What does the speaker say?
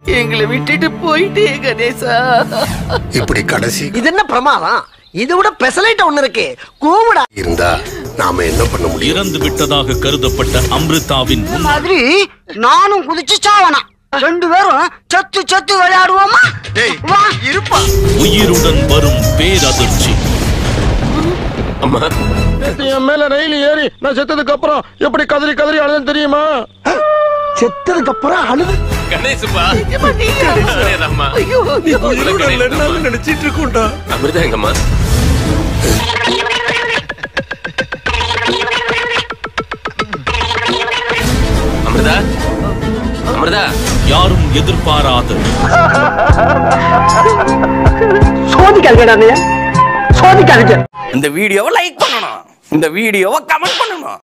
எங்களை விட்டுட்டு போயிட்டே கணேசா இப்படி கடைசி இது என்ன பிரமாதம் இது விட பெசலைட் ஒண்ணு இருக்கு கூவுடா இருந்தா நாம என்ன பண்ண முடியும் இறந்து விட்டதாக கருதப்பட்ட அம்ரிதாவின் இந்த மாதிரி நானும் குதிச்சு சாவனா ரெண்டு பேரும் சத்து சத்து விளையாடுவோமா வா இருப்பா உயிருடன் வரும் பேரதிர்ச்சி அம்மா என் மேல ரயில் ஏறி நான் செத்ததுக்கு அப்புறம் எப்படி கதறி கதறி அழுதுன்னு தெரியுமா செத்ததுக்கு அப்புறம் அழுது கணேசுப்பா ஐயோ நினைச்சிட்டு இருக்கோம்டா அமிர்தா எங்கம்மா அமிர்தா அமிர்தா யாரும் எதிர்பாராத சோதிக்காதீங்க சோதிக்காதீங்க இந்த வீடியோவை லைக் பண்ணணும் இந்த வீடியோவை கமெண்ட் பண்ணணும்